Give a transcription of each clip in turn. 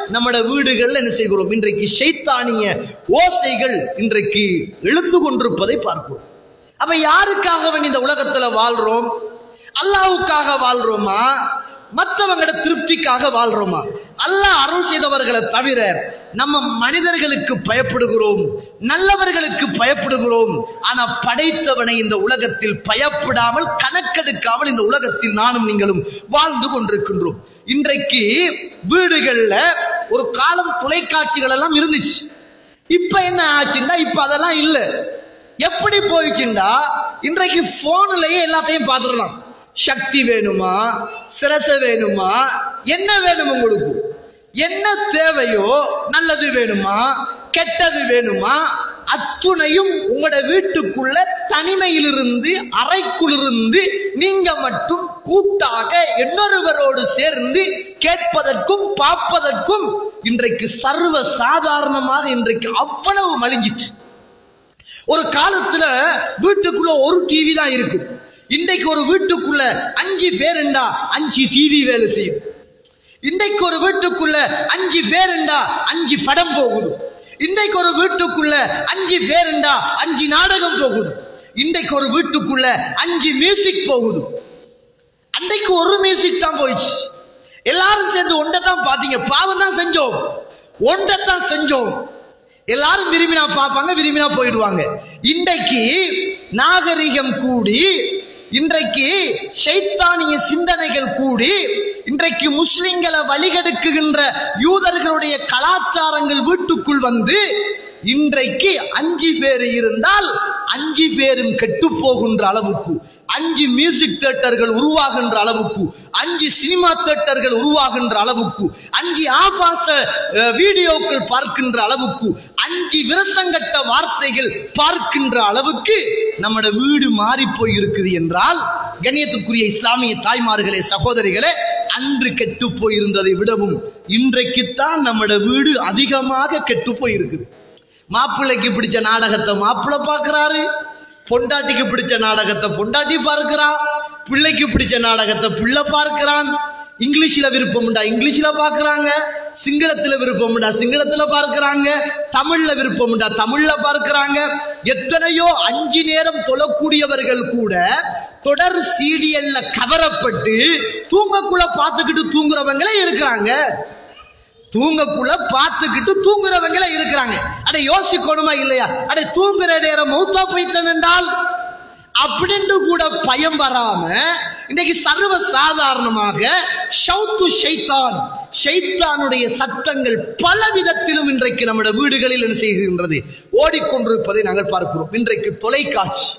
நம்மட வீடுகள் என்ன செய்கிறோம் இன்றைக்கு ஷைத்தானிய ஓசைகள் இன்றைக்கு எழுந்து கொண்டிருப்பதை பார்க்கிறோம் அப்ப யாருக்காக வேண்டி இந்த உலகத்துல வாழ்றோம் அல்லாவுக்காக வாழ்றோமா மற்றவங்களோட திருப்திக்காக வாழ்றோமா அல்லாஹ் அருள் செய்தவர்களை தவிர நம்ம மனிதர்களுக்கு பயப்படுகிறோம் நல்லவர்களுக்கு பயப்படுகிறோம் ஆனா படைத்தவனை இந்த உலகத்தில் பயப்படாமல் கணக்கெடுக்காமல் இந்த உலகத்தில் நானும் நீங்களும் வாழ்ந்து கொண்டிருக்கின்றோம் இன்றைக்கு வீடுகள்ல ஒரு காலம் தொலைக்காட்சிகள் எல்லாம் இருந்துச்சு இப்ப என்ன ஆச்சுன்னா இப்ப அதெல்லாம் இல்ல எப்படி போயிடுச்சுண்டா இன்றைக்கு போன்லயே எல்லாத்தையும் பார்த்துடலாம் சக்தி வேணுமா சிரச வேணுமா என்ன வேணும் உங்களுக்கு என்ன தேவையோ நல்லது வேணுமா கெட்டது வேணுமா அத்துணையும் உங்களோட வீட்டுக்குள்ள தனிமையிலிருந்து அறைக்குள்ளிருந்து நீங்க மட்டும் கூட்டாக இன்னொருவரோடு சேர்ந்து கேட்பதற்கும் பார்ப்பதற்கும் இன்றைக்கு சர்வ சாதாரணமாக இன்றைக்கு அவ்வளவு மலிஞ்சிச்சு ஒரு காலத்துல வீட்டுக்குள்ள ஒரு டிவி தான் இருக்கும் இன்றைக்கு ஒரு வீட்டுக்குள்ள அஞ்சு பேருண்டா அஞ்சு டிவி வேலை செய்யும் இன்றைக்கு ஒரு வீட்டுக்குள்ள அஞ்சு பேருண்டா அஞ்சு படம் போகுது இன்றைக்கு ஒரு வீட்டுக்குள்ள அஞ்சு பேருண்டா அஞ்சு நாடகம் போகுது இன்றைக்கு ஒரு வீட்டுக்குள்ள அஞ்சு மியூசிக் போகுது அன்றைக்கு ஒரு மியூசிக் தான் போயிடுச்சு எல்லாரும் சேர்ந்து ஒன்றை தான் பாத்தீங்க பாவம் தான் செஞ்சோம் ஒன்றை தான் செஞ்சோம் எல்லாரும் விரும்பினா பார்ப்பாங்க விரும்பினா போயிடுவாங்க இன்றைக்கு நாகரிகம் கூடி இன்றைக்கு சைத்தானிய சிந்தனைகள் கூடி இன்றைக்கு முஸ்லிம்களை வழிகெடுக்குகின்ற யூதர்களுடைய கலாச்சாரங்கள் வீட்டுக்குள் வந்து இன்றைக்கு அஞ்சு பேர் இருந்தால் அஞ்சு பேரும் கெட்டு போகின்ற அளவுக்கு அஞ்சு மியூசிக் தியேட்டர்கள் உருவாகின்ற அளவுக்கு அஞ்சு சினிமா தியேட்டர்கள் உருவாகின்ற அளவுக்கு அஞ்சு ஆபாச அஹ், வீடியோக்கள் பார்க்கின்ற அளவுக்கு அஞ்சு விரசங்கட்ட வார்த்தைகள் பார்க்கின்ற அளவுக்கு நம்மட வீடு மாறி போய் இருக்குது என்றால் கண்ணியத்துக்குரிய இஸ்லாமிய தாய்மார்களே சகோதரிகளே அன்று கெட்டு போயிருந்ததை விடவும் இன்றைக்குத்தான் நம்மட வீடு அதிகமாக கெட்டு போயிருக்குது மாப்பிள்ளைக்கு பிடிச்ச நாடகத்தை மாப்பிள்ளை பார்க்கிறாரு பொண்டாட்டிக்கு பிடிச்ச நாடகத்தை பொண்டாட்டி பார்க்கிறா பிள்ளைக்கு பிடிச்ச நாடகத்தை பிள்ளை பார்க்கிறான் இங்கிலீஷ்ல விருப்பம் உண்டா இங்கிலீஷ்ல பார்க்கறாங்க சிங்களத்துல விருப்பம் உண்டா சிங்களத்துல பார்க்கறாங்க தமிழ்ல விருப்பம் உண்டா தமிழ்ல பார்க்கறாங்க எத்தனையோ அஞ்சு நேரம் தொழக்கூடியவர்கள் கூட தொடர் சீரியல்ல கவரப்பட்டு தூங்கக்குள்ள பார்த்துக்கிட்டு தூங்குறவங்களே இருக்கிறாங்க தூங்கக்குள்ள பார்த்துக்கிட்டு தூங்குறவங்கள இருக்கிறாங்க அட யோசிக்கணுமா இல்லையா அட தூங்குற நேரம் மௌத்தா போய்த்தன் என்றால் அப்படின்னு கூட பயம் வராம இன்னைக்கு சர்வ சாதாரணமாக ஷவுத்து ஷைத்தான் ஷைத்தானுடைய சத்தங்கள் பல விதத்திலும் இன்றைக்கு நம்முடைய வீடுகளில் என்ன செய்கின்றது ஓடிக்கொண்டிருப்பதை நாங்கள் பார்க்கிறோம் இன்றைக்கு தொலைக்காட்சி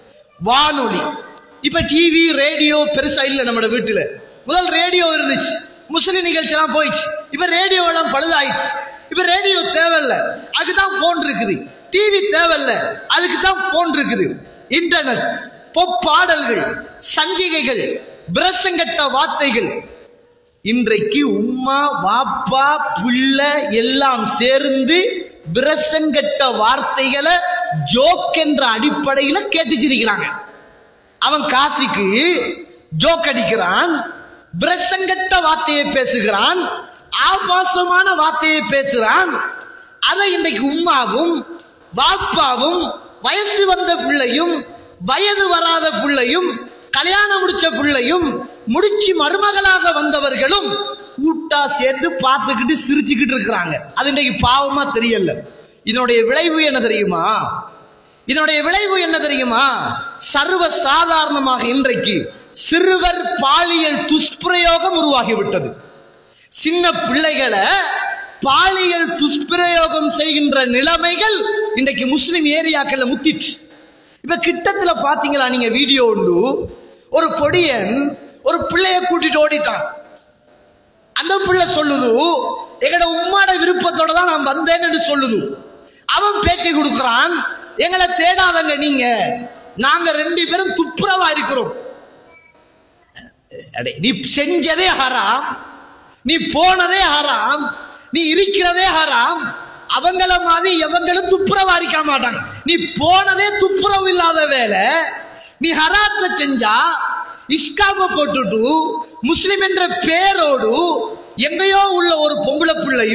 வானொலி இப்ப டிவி ரேடியோ பெருசா இல்ல நம்ம வீட்டுல முதல் ரேடியோ இருந்துச்சு முஸ்லிம் நிகழ்ச்சி எல்லாம் போயிடுச்சு இப்ப ரேடியோ எல்லாம் பழுதாயிடுச்சு இப்ப ரேடியோ தேவையில்ல அதுக்குதான் போன் இருக்குது டிவி தேவையில்ல அதுக்கு தான் போன் இருக்குது இன்டர்நெட் பொப் பாடல்கள் சஞ்சிகைகள் பிரசங்கட்ட வார்த்தைகள் இன்றைக்கு உம்மா வாப்பா பிள்ளை எல்லாம் சேர்ந்து பிரசங்கட்ட வார்த்தைகளை ஜோக் என்ற அடிப்படையில கேட்டுச்சிருக்கிறாங்க அவன் காசிக்கு ஜோக் அடிக்கிறான் பிரசங்கட்ட வார்த்தையை பேசுகிறான் ஆபாசமான வார்த்தையை பேசுகிறான் அதை இன்றைக்கு உம்மாவும் பாப்பாவும் வயசு வந்த பிள்ளையும் வயது வராத பிள்ளையும் கல்யாணம் முடிச்ச பிள்ளையும் முடிச்சு மருமகளாக வந்தவர்களும் கூட்டா சேர்ந்து பார்த்துக்கிட்டு சிரிச்சுக்கிட்டு இருக்கிறாங்க அது இன்றைக்கு பாவமா தெரியல இதனுடைய விளைவு என்ன தெரியுமா இதனுடைய விளைவு என்ன தெரியுமா சர்வ சாதாரணமாக இன்றைக்கு சிறுவர் பாலியல் துஷ்பிரயோகம் உருவாகிவிட்டது சின்ன பிள்ளைகளை பாலியல் துஷ்பிரயோகம் செய்கின்ற நிலைமைகள் இன்றைக்கு முஸ்லிம் ஏரியாக்கள்ல முத்திச்சு இப்ப கிட்டத்துல பாத்தீங்களா நீங்க வீடியோ உண்டு ஒரு பொடியன் ஒரு பிள்ளைய கூட்டிட்டு ஓடிட்டான் அந்த பிள்ளை சொல்லுது எங்கட உம்மாட விருப்பத்தோட தான் நான் வந்தேன்னு சொல்லுது அவன் பேட்டி கொடுக்கிறான் எங்களை தேடாதங்க நீங்க நாங்க ரெண்டு பேரும் துப்புரவா இருக்கிறோம் அடே, நீ செஞ்சதே ஹராம் நீ போனதே ஹராம் நீ இருக்கிறதே ஹராம் அவங்கள மாதிரி எவங்களும் துப்புரவா இருக்க மாட்டாங்க நீ போனதே துப்புரவு இல்லாத வேலை நீ ஹராத்தை செஞ்சா இஸ்காம போட்டுட்டு முஸ்லிம் என்ற பேரோடு எங்கேயோ உள்ள ஒரு பொம்பளை பிள்ளையும்